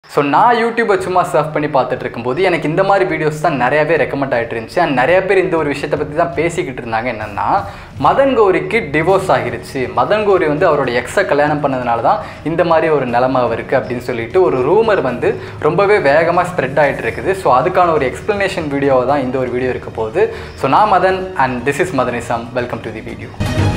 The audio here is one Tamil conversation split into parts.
ஸோ நான் யூடியூப்பை சும்மா சர்ஃப் பண்ணி பார்த்துட்டு இருக்கும்போது எனக்கு இந்த மாதிரி வீடியோஸ் தான் நிறையவே ரெக்கமெண்ட் ஆகிட்டு இருந்துச்சு அண்ட் நிறைய பேர் இந்த ஒரு விஷயத்தை பற்றி தான் பேசிக்கிட்டு இருந்தாங்க என்னென்னா மதன் கௌரிக்கு டிவோர்ஸ் ஆகிருச்சு மதன் கௌரி வந்து அவரோட எக்ஸை கல்யாணம் பண்ணதுனால தான் இந்த மாதிரி ஒரு நிலைமை அவருக்கு அப்படின்னு சொல்லிட்டு ஒரு ரூமர் வந்து ரொம்பவே வேகமாக ஸ்ப்ரெட் ஆகிட்டு இருக்குது ஸோ அதுக்கான ஒரு எக்ஸ்ப்ளனேஷன் வீடியோவை தான் இந்த ஒரு வீடியோ இருக்க போகுது ஸோ நான் Madan and this is Madanism welcome to the video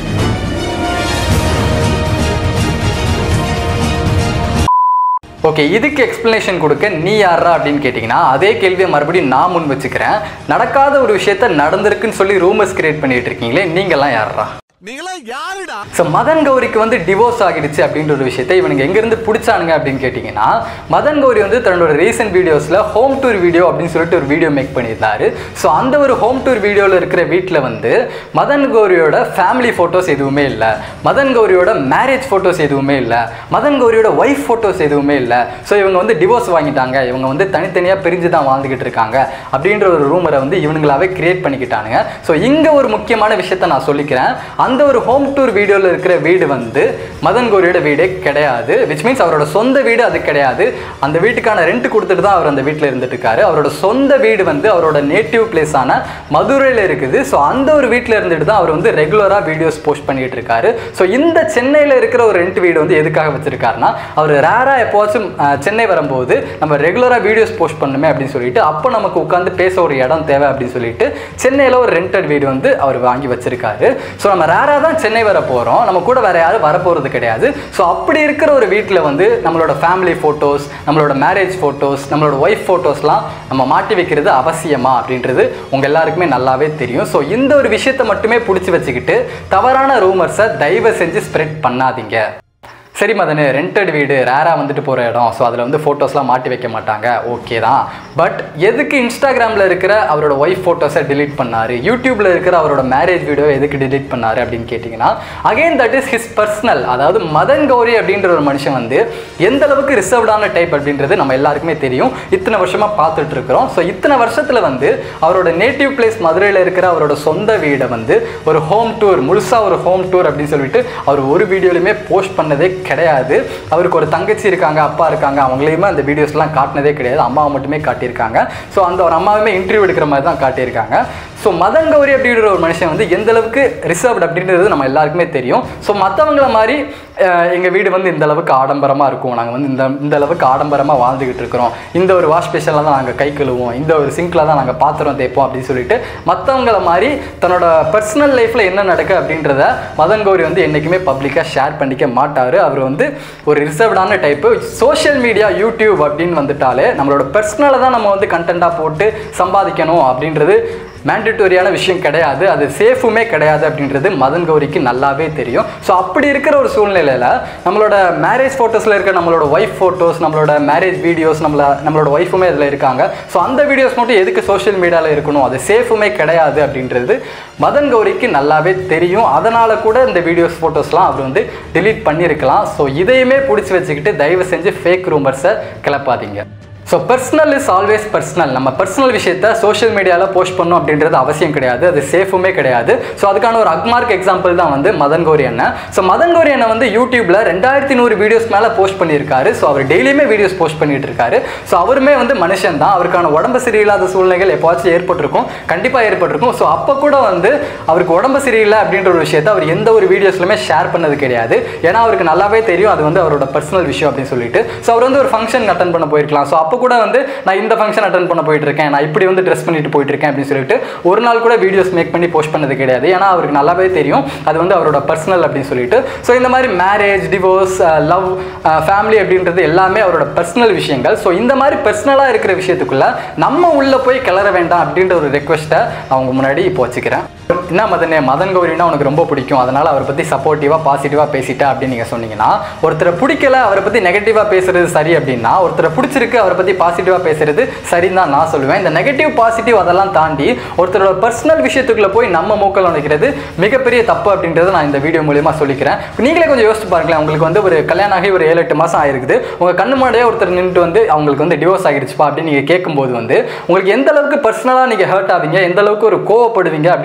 okay இதுக்கு எக்ஸ்ப்ளனேஷன் கொடுக்க நீ யாரா அப்படின்னு கேட்டிங்கன்னா அதே கேள்வியை மறுபடியும் நான் முன் வச்சுக்கிறேன் நடக்காத ஒரு விஷயத்த நடந்திருக்குன்னு சொல்லி ரூமர்ஸ் கிரியேட் பண்ணிட்டு இருக்கீங்களே நீங்கள்லாம் யாரா நீங்களாம் யாருடா ஸோ மதன் கௌரிக்கு வந்து டிவோர்ஸ் ஆகிடுச்சு அப்படின்ற ஒரு விஷயத்தை இவனுங்க எங்கேருந்து பிடிச்சானுங்க அப்படின்னு கேட்டிங்கன்னா மதன் கௌரி வந்து தன்னோட ரீசெண்ட் வீடியோஸில் ஹோம் டூர் வீடியோ அப்படின்னு சொல்லிட்டு ஒரு வீடியோ மேக் பண்ணியிருந்தாரு ஸோ அந்த ஒரு ஹோம் டூர் வீடியோவில் இருக்கிற வீட்டில் வந்து மதன் கௌரியோட ஃபேமிலி ஃபோட்டோஸ் எதுவுமே இல்லை மதன் கௌரியோட மேரேஜ் ஃபோட்டோஸ் எதுவுமே இல்லை மதன் கௌரியோட ஒய்ஃப் ஃபோட்டோஸ் எதுவுமே இல்லை ஸோ இவங்க வந்து டிவோர்ஸ் வாங்கிட்டாங்க இவங்க வந்து தனித்தனியாக பிரிஞ்சு தான் வாழ்ந்துக்கிட்டு இருக்காங்க அப்படின்ற ஒரு ரூமரை வந்து இவனுங்களாவே கிரியேட் பண்ணிக்கிட்டானுங்க ஸோ இங்கே ஒரு முக்கியமான விஷயத்தை நான் சொல்லிக்கிறேன் அந்த ஒரு ஹோம் டூர் வீடியோவில் இருக்கிற வீடு வந்து மதன் கௌரியோட வீடே கிடையாது விச் மீன்ஸ் அவரோட சொந்த வீடு அது கிடையாது அந்த வீட்டுக்கான ரெண்ட் கொடுத்துட்டு தான் அவர் அந்த வீட்டில் இருந்துட்டு இருக்காரு அவரோட சொந்த வீடு வந்து அவரோட நேட்டிவ் பிளேஸான மதுரையில் இருக்குது ஸோ அந்த ஒரு வீட்டில் இருந்துட்டு தான் அவர் வந்து ரெகுலராக வீடியோஸ் போஸ்ட் பண்ணிட்டு இருக்காரு ஸோ இந்த சென்னையில் இருக்கிற ஒரு ரெண்ட் வீடு வந்து எதுக்காக வச்சிருக்காருன்னா அவர் ரேராக எப்போவாச்சும் அஹ், சென்னை வரும்போது நம்ம ரெகுலராக வீடியோஸ் போஸ்ட் பண்ணுமே அப்படின்னு சொல்லிட்டு அப்போ நமக்கு உட்காந்து பேச ஒரு இடம் தேவை அப்படின்னு சொல்லிட்டு சென்னையில் ஒரு ரெண்டட் வீடு வந்து அவர் வாங்கி வச்சிருக்காரு ஸோ நம்ம ரேராக தான் சென்னை வர போகிறோம் நம்ம கூட வேற யாரும் வரப்போகிறது கிடையாது ஸோ அப்படி இருக்கிற ஒரு வீட்டில் வந்து நம்மளோட ஃபேமிலி ஃபோட்டோஸ் நம்மளோட மேரேஜ் ஃபோட்டோஸ் நம்மளோட ஒய்ஃப் ஃபோட்டோஸ்லாம் நம்ம மாட்டி வைக்கிறது அவசியமா அப்படின்றது உங்கள் எல்லாருக்குமே நல்லாவே தெரியும் ஸோ இந்த ஒரு விஷயத்தை மட்டுமே பிடிச்சி வச்சுக்கிட்டு தவறான ரூமர்ஸை தயவு செஞ்சு ஸ்ப்ரெட் பண்ணாதீங்க சரி மதனு ரெண்டட் வீடு ரேராக வந்துட்டு போகிற இடம் ஸோ அதில் வந்து ஃபோட்டோஸ்லாம் மாட்டி வைக்க மாட்டாங்க ஓகே தான் பட் எதுக்கு இன்ஸ்டாகிராமில் இருக்கிற அவரோட ஒய்ஃப் ஃபோட்டோஸை delete பண்ணார் யூடியூப்பில் இருக்கிற அவரோட மேரேஜ் வீடியோ எதுக்கு delete பண்ணார் அப்படின்னு கேட்டிங்கன்னா again that is his personal அதாவது மதன் கௌரி அப்படின்ற ஒரு மனுஷன் வந்து எந்த அளவுக்கு ரிசர்வ்டான டைப் அப்படின்றது நம்ம எல்லாருக்குமே தெரியும் இத்தனை வருஷமாக பார்த்துட்டு இருக்கிறோம் ஸோ இத்தனை வருஷத்தில் வந்து அவரோட நேட்டிவ் பிளேஸ் மதுரையில் இருக்கிற அவரோட சொந்த வீடை வந்து ஒரு ஹோம் டூர் முழுசாக ஒரு ஹோம் டூர் அப்படின்னு சொல்லிட்டு அவர் ஒரு வீடியோலையுமே போஸ்ட் பண்ணதே கிடையாது அவருக்கு ஒரு தங்கச்சி இருக்காங்க அப்பா இருக்காங்க அவங்களையுமே அந்த வீடியோஸ்லாம் காட்டினதே கிடையாது அம்மாவை மட்டுமே காட்டியிருக்காங்க ஸோ அந்த ஒரு அம்மாவுமே இன்டர்வியூ எடுக்கிற மாதிரி தான் காட்டியிருக்காங்க ஸோ மதன் கௌரி அப்படின்ற ஒரு மனுஷன் வந்து எந்த அளவுக்கு ரிசர்வ்ட் அப்படின்றது நம்ம எல்லாருக்குமே தெரியும் ஸோ மற்றவங்கள மாதிரி எங்கள் வீடு வந்து இந்த அளவுக்கு ஆடம்பரமாக இருக்கும் நாங்கள் வந்து இந்த இந்த அளவுக்கு ஆடம்பரமாக வாழ்ந்துக்கிட்டு இருக்கிறோம் இந்த ஒரு வாஷ் ஸ்பெஷலில் தான் நாங்கள் கை கழுவோம் இந்த ஒரு சிங்கில் தான் நாங்கள் பாத்திரம் தேய்ப்போம் அப்படின்னு சொல்லிட்டு மற்றவங்கள மாதிரி தன்னோட பர்சனல் லைஃப்பில் என்ன நடக்கு அப்படின்றத மதன் கௌரி வந்து என்றைக்குமே பப்ளிக்காக ஷேர் பண்ணிக்க மாட்டார் அவர் வந்து ஒரு ரிசர்வ்டான டைப்பு சோஷியல் மீடியா யூடியூப் அப்படின்னு வந்துட்டாலே நம்மளோட பர்சனலை தான் நம்ம வந்து கண்டென்ட்டாக போட்டு சம்பாதிக்கணும் அப்படின்றது மேண்டட்டோரியான விஷயம் கிடையாது அது சேஃபுமே கிடையாது அப்படின்றது மதன் கௌரிக்கு நல்லாவே தெரியும் ஸோ அப்படி இருக்கிற ஒரு சூழ்நிலையில் நம்மளோட மேரேஜ் ஃபோட்டோஸில் இருக்க நம்மளோட ஒய்ஃப் ஃபோட்டோஸ் நம்மளோட மேரேஜ் வீடியோஸ் நம்மள நம்மளோட ஒய்ஃபுமே இதில் இருக்காங்க ஸோ அந்த வீடியோஸ் மட்டும் எதுக்கு சோஷியல் மீடியாவில் இருக்கணும் அது சேஃபுமே கிடையாது அப்படின்றது மதன் கௌரிக்கு நல்லாவே தெரியும் அதனால் கூட இந்த வீடியோஸ் ஃபோட்டோஸ்லாம் அவர் வந்து delete பண்ணியிருக்கலாம் ஸோ இதையுமே பிடிச்சி வச்சுக்கிட்டு தயவு செஞ்சு ஃபேக் ரூமர்ஸை கிளப்பாதீங்க so personal is always personal நம்ம பர்சனல் விஷயத்த சோஷியல் மீடியாவில் போஸ்ட் பண்ணணும் அப்படின்றது அவசியம் கிடையாது அது சேஃபுமே கிடையாது ஸோ அதுக்கான ஒரு அக்மார்க் எக்ஸாம்பிள் தான் வந்து மதன் கௌரி அண்ணன் ஸோ மதன் கௌரி அண்ணன் வந்து யூடியூப்ல ரெண்டாயிரத்தி நூறு வீடியோஸ் மேலே போஸ்ட் பண்ணியிருக்காரு ஸோ அவர் டெய்லியுமே வீடியோஸ் போஸ்ட் பண்ணிட்டு இருக்காரு ஸோ அவருமே வந்து மனுஷன் தான் அவருக்கான உடம்பு சரியில்லாத சூழ்நிலைகள் எப்போவாச்சும் ஏற்பட்டிருக்கும் கண்டிப்பாக ஏற்பட்டிருக்கும் ஸோ அப்போ கூட வந்து அவருக்கு உடம்பு சரியில்லை அப்படின்ற ஒரு விஷயத்தை அவர் எந்த ஒரு வீடியோஸ்லையுமே ஷேர் பண்ணது கிடையாது ஏன்னா அவருக்கு நல்லாவே தெரியும் அது வந்து அவரோட பர்சனல் விஷயம் அப்படின்னு சொல்லிட்டு ஸோ அவர் வந்து ஒரு ஃபங்க்ஷன் அட்டன் பண்ண போயிருக்கலாம் ஸோ அப்போ கூட வந்து நான் இந்த ஃபங்க்ஷன் அட்டன் பண்ண போயிட்டு இருக்கேன் நான் இப்படி வந்து ட்ரெஸ் பண்ணிட்டு போயிட்டு இருக்கேன் அப்படின்னு சொல்லிட்டு ஒரு நாள் கூட வீடியோஸ் மேக் பண்ணி போஸ்ட் பண்ணது கிடையாது ஏன்னா அவருக்கு நல்லாவே தெரியும் அது வந்து அவரோட பர்சனல் அப்படின்னு சொல்லிட்டு ஸோ இந்த மாதிரி மேரேஜ் டிவோர்ஸ் லவ் ஃபேமிலி அப்படின்றது எல்லாமே அவரோட பர்சனல் விஷயங்கள் ஸோ இந்த மாதிரி பர்சனலாக இருக்கிற விஷயத்துக்குள்ள நம்ம உள்ள போய் கிளற வேண்டாம் அப்படின்ற ஒரு ரெக்வஸ்ட்டை அவங்க முன்னாடி இப்போ வச்சுக்கிறேன் என்ன மதனே மதன் கௌரினா உனக்கு ரொம்ப பிடிக்கும் அதனால அவரை பற்றி சப்போர்ட்டிவாக பாசிட்டிவாக பேசிட்டா அப்படின்னு நீங்கள் சொன்னீங்கன்னா ஒருத்தரை பிடிக்கல அவரை பற்றி நெகட்டிவாக பேசுறது சரி அப்படின்னா ஒருத்தரை பிடிச்சிருக்கு அவரை பத்தி பாசிட்டிவாக பேசுறது சரின்னு தான் நான் சொல்லுவேன் இந்த நெகட்டிவ் பாசிட்டிவ் அதெல்லாம் தாண்டி ஒருத்தரோட பர்சனல் விஷயத்துக்குள்ள போய் நம்ம மூக்கல் நினைக்கிறது மிகப்பெரிய தப்பு அப்படின்றத நான் இந்த வீடியோ மூலியமா சொல்லிக்கிறேன் நீங்களே கொஞ்சம் யோசிச்சு பாருங்களேன் உங்களுக்கு வந்து ஒரு கல்யாணம் ஆகி ஒரு ஏழு எட்டு மாசம் ஆயிருக்குது உங்க கண்ணு முன்னாடியே ஒருத்தர் நின்றுட்டு வந்து அவங்களுக்கு வந்து டிவோர்ஸ் ஆகிடுச்சுப்பா அப்படின்னு நீங்க கேட்கும்போது வந்து உங்களுக்கு எந்த அளவுக்கு பர்சனலாக நீங்க ஹர்ட் ஆவீங்க எந்த அளவுக்கு ஒரு கோவப்படுவீங்க அப்படின்ற விஷயத்த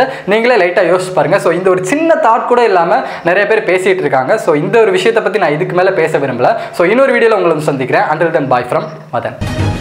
விஷயத்த நீங்களே லைட்டாக யோசிச்சு பாருங்க ஸோ இந்த ஒரு சின்ன தாட் கூட இல்லாமல் நிறைய பேர் பேசிட்டு இருக்காங்க ஸோ இந்த ஒரு விஷயத்தை பற்றி நான் இதுக்கு மேலே பேச விரும்பல ஸோ இன்னொரு வீடியோவில் உங்களை வந்து சந்திக்கிறேன் until then bye from Madan